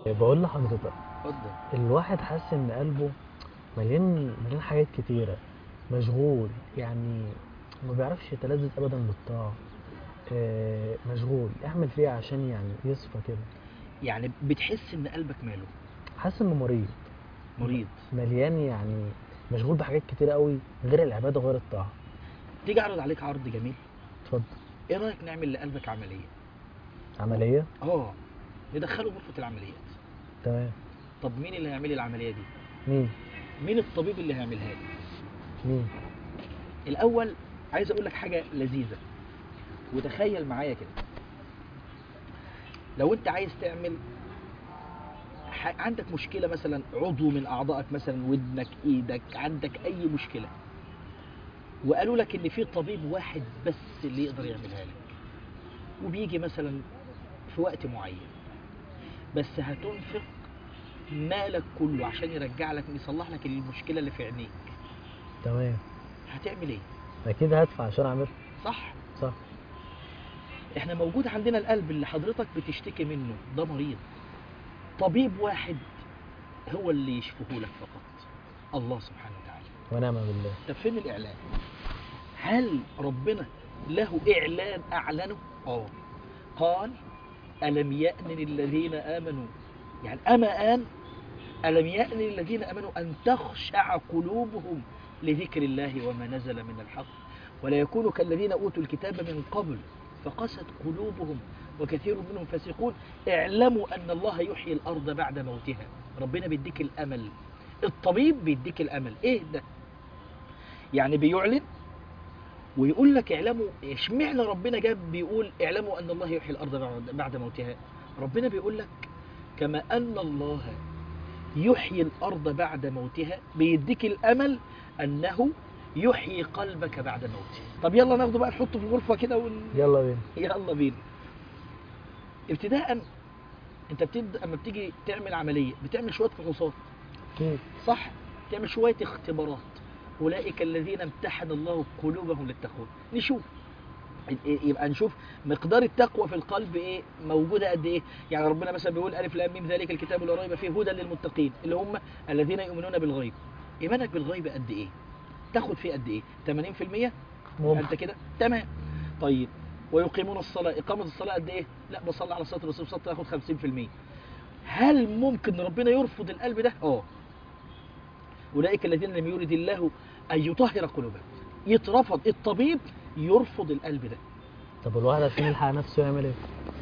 بقول لحضرتك اتفضل الواحد حاسس ان قلبه مليان مليان حاجات كتيرة مشغول يعني ما بيعرفش يتلذذ ابدا بالطاعة آه، مشغول يعمل فيه عشان يعني يصفى كده يعني بتحس ان قلبك ماله حاسس انه مريض مريض مليان يعني مشغول بحاجات كتيرة قوي غير العبادة وغير الطاعة تيجي اعرض عليك عرض جميل اتفضل ايه رايك نعمل لقلبك عمليه عملية اه ندخله غرفه العمليات تمام طب مين اللي هيعمل لي العمليه دي مين مين الطبيب اللي هيعملها لي مين الاول عايز اقول لك حاجه لذيذه وتخيل معايا كده لو انت عايز تعمل ح- عندك مشكله مثلا عضو من اعضائك مثلا ودنك ايدك عندك اي مشكله وقالوا لك ان في طبيب واحد بس اللي يقدر يعملها لك وبيجي مثلا في وقت معين بس هتنفق مالك كله عشان يرجع لك يصلح لك المشكله اللي في عينيك تمام هتعمل ايه اكيد هدفع عشان اعمل صح صح احنا موجود عندنا القلب اللي حضرتك بتشتكي منه ده مريض طبيب واحد هو اللي يشفيه لك فقط الله سبحانه وتعالى ونعم بالله طب فين الاعلان هل ربنا له اعلان اعلنه اه قال الم يأن للذين امنوا يعني اما ان الم يأن للذين امنوا ان تخشع قلوبهم لذكر الله وما نزل من الحق ولا يكونوا كالذين اوتوا الكتاب من قبل فقست قلوبهم وكثير منهم فاسقون اعلموا ان الله يحيي الارض بعد موتها ربنا بيديك الامل الطبيب بيديك الامل ايه ده يعني بيعلن ويقول لك اعلموا اشمعنى ربنا جاب بيقول اعلموا ان الله يحيي الارض بعد- بعد موتها ربنا بيقول لك كما ان الله يحيي الارض بعد موتها بيديك الامل انه يحيي قلبك بعد موته طب يلا ناخده بقى نحطه في الغرفه كده ون... يلا بينا يلا بينا ابتداء انت بتبدا اما بتيجي تعمل عمليه بتعمل شويه فحوصات اكيد صح تعمل شويه اختبارات اولئك الذين امتحن الله قلوبهم للتقوى نشوف يبقى نشوف مقدار التقوى في القلب ايه موجوده قد ايه يعني ربنا مثلا بيقول الف لام ميم ذلك الكتاب لا ريب فيه هدى للمتقين اللي هم الذين يؤمنون بالغيب ايمانك بالغيب قد ايه تاخد فيه قد ايه 80% ممكن انت كده تمام طيب ويقيمون الصلاه اقامه الصلاه قد ايه لا بصلي على صلاه الرسول صلاه ياخد 50% هل ممكن ربنا يرفض القلب ده اه اولئك الذين لم يرد الله ان يطهر قلوبهم يترفض الطبيب يرفض القلب ده طب الواحد عشان يلحق نفسه يعمل ايه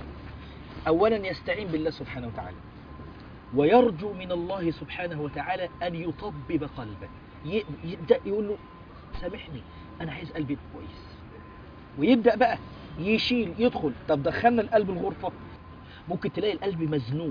اولا يستعين بالله سبحانه وتعالى ويرجو من الله سبحانه وتعالى ان يطبب قلبه ي- يبدا يقول له سامحني انا عايز قلبي يبقى كويس ويبدا بقى يشيل يدخل طب دخلنا القلب الغرفه ممكن تلاقي القلب مزنوق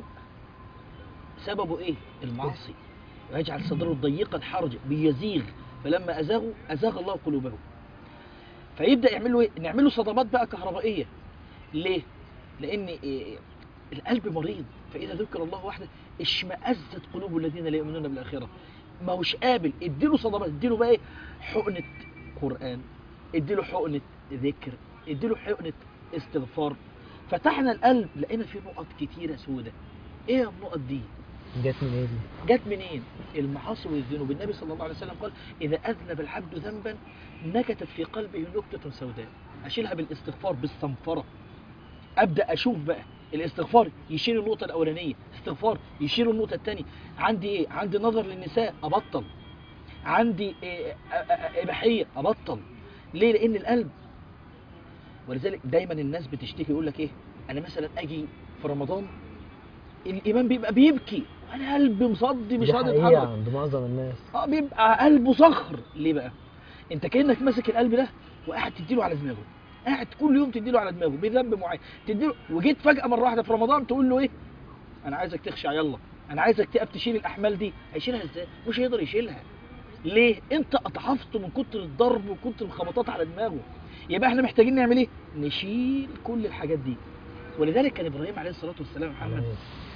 سببه ايه المعاصي ويجعل صدره ضيقا حرجا بيزيغ فلما ازاغوا ازاغ الله قلوبهم فيبدا يعمل له ايه نعمل له صدمات بقى كهربائيه ليه لان إيه القلب مريض فاذا ذكر الله وحده اشمئزت قلوب الذين لا يؤمنون بالاخره ما هوش قابل اديله صدمات اديله بقى ايه حقنه قران اديله حقنه ذكر اديله حقنه استغفار فتحنا القلب لقينا فيه نقط كتيره سودة ايه النقط دي جت من ايه دي جت منين المعاصي والذنوب النبي صلى الله عليه وسلم قال اذا اذنب العبد ذنبا نكتت في قلبه نكته سوداء اشيلها بالاستغفار بالصنفره ابدا اشوف بقى الاستغفار يشيل النقطه الاولانيه استغفار يشيل النقطه الثانيه عندي ايه عندي نظر للنساء ابطل عندي إيه أ- أ- أ- اباحيه ابطل ليه لان القلب ولذلك دايما الناس بتشتكي يقول لك ايه انا مثلا اجي في رمضان الامام بيبقى بيبكي وانا قلبي مصدي مش دي راضي حقيقة اتحرك عند معظم الناس اه بيبقى قلبه صخر ليه بقى انت كانك ماسك القلب ده وقاعد تديله على دماغه قاعد كل يوم تديله على دماغه بذنب معين تديله وجيت فجاه مره واحده في رمضان تقول له ايه انا عايزك تخشع يلا انا عايزك تقف تشيل الاحمال دي هيشيلها ازاي مش هيقدر يشيلها ليه انت اتعفت من كتر الضرب وكتر الخبطات على دماغه يبقى احنا محتاجين نعمل ايه نشيل كل الحاجات دي ولذلك كان ابراهيم عليه الصلاه والسلام يا محمد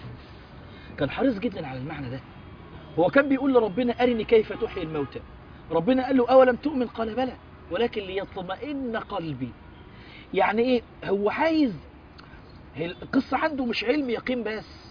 كان حريص جدا على المعنى ده هو كان بيقول لربنا أرني كيف تحيي الموتى ربنا قال له أولم تؤمن قال بلى ولكن ليطمئن قلبي يعني إيه هو عايز هي القصة عنده مش علم يقين بس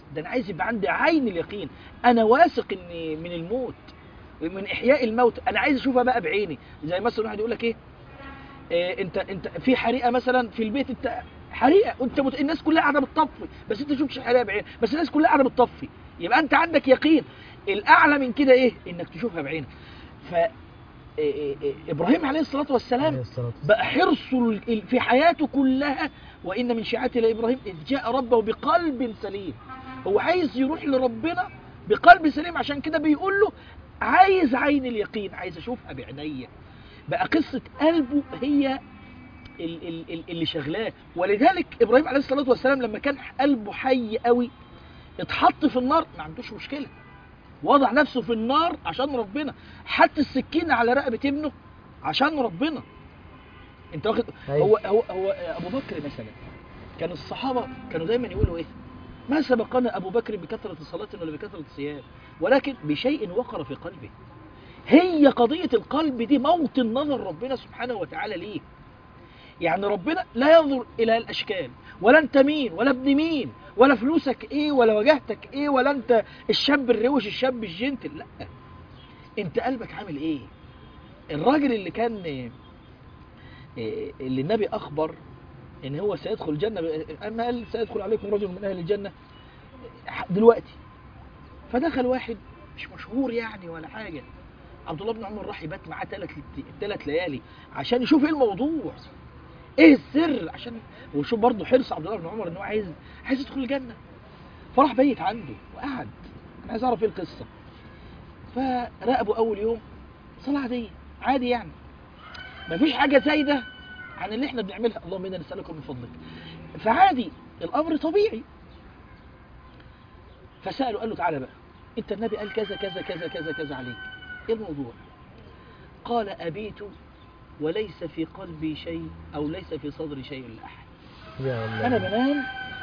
ده انا عايز يبقى عندي عين اليقين انا واثق اني من الموت من احياء الموت انا عايز اشوفها بقى بعيني زي مثلا واحد يقول لك ايه إيه انت انت في حريقه مثلا في البيت انت حريقه وانت مت... الناس كلها قاعده بتطفي بس انت شفتش الحريقه بعين بس الناس كلها قاعده بتطفي يبقى انت عندك يقين الاعلى من كده ايه انك تشوفها بعينك ف إيه إيه إيه ابراهيم عليه الصلاه عليه والسلام الصلاة والسلام. بقى حرصه ال- في حياته كلها وان من شيعته لابراهيم اذ جاء ربه بقلب سليم هو عايز يروح لربنا بقلب سليم عشان كده بيقول له عايز عين اليقين عايز اشوفها بعينيا بقى قصه قلبه هي ال- ال- ال- اللي شغلاه ولذلك ابراهيم عليه الصلاه والسلام لما كان قلبه حي قوي اتحط في النار ما عندوش مشكله وضع نفسه في النار عشان ربنا حط السكينه على رقبه ابنه عشان ربنا انت واخد أيوة. هو هو هو ابو بكر مثلا كان الصحابه كانوا دايما يقولوا ايه ما سبقنا ابو بكر بكثره صلاه ولا بكثره صيام ولكن بشيء وقر في قلبه هي قضيه القلب دي موطن نظر ربنا سبحانه وتعالى ليه يعني ربنا لا ينظر الى الاشكال ولا انت مين ولا ابن مين ولا فلوسك ايه ولا وجهتك ايه ولا انت الشاب الروش الشاب الجنتل لا انت قلبك عامل ايه الراجل اللي كان إيه، اللي النبي اخبر ان هو سيدخل الجنه اما قال سيدخل عليكم رجل من اهل الجنه دلوقتي فدخل واحد مش مشهور يعني ولا حاجه عبد الله بن عمر راح يبات معاه ثلاث ثلاث ليالي عشان يشوف ايه الموضوع ايه السر عشان وشوف برضه حرص عبد الله بن عمر ان هو عايز عايز يدخل الجنه فراح بيت عنده وقعد انا عايز اعرف ايه القصه فراقبوا اول يوم صلاه عاديه عادي يعني مفيش حاجه زايده عن اللي احنا بنعملها اللهم انا نسالك من فضلك فعادي الامر طبيعي فساله قال له تعالى بقى انت النبي قال كذا كذا كذا كذا كذا عليك ايه الموضوع قال ابيت وليس في قلبي شيء او ليس في صدري شيء لاحد يا الله انا بنام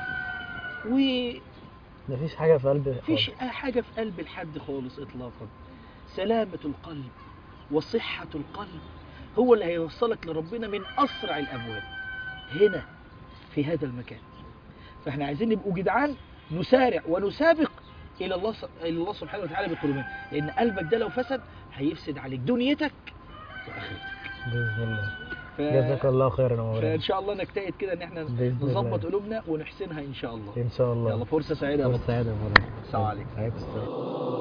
مفيش حاجة في قلبي وفيش خالص. حاجه في قلب الحد خالص اطلاقا سلامه القلب وصحه القلب هو اللي هيوصلك لربنا من اسرع الابواب هنا في هذا المكان فاحنا عايزين نبقوا جدعان نسارع ونسابق الى الله الى الله سبحانه وتعالى بقلوبنا لان قلبك ده لو فسد هيفسد عليك دنيتك واخرتك بإذن الله ف... جزاك الله خيرا يا فان مولانا شاء الله نجتهد كده ان احنا بإذن نظبط الله. قلوبنا ونحسنها ان شاء الله إن شاء الله يلا فرصه سعيده يا فرصة بطل سعيدة يا مولانا السلام عليكم. عليكم السلام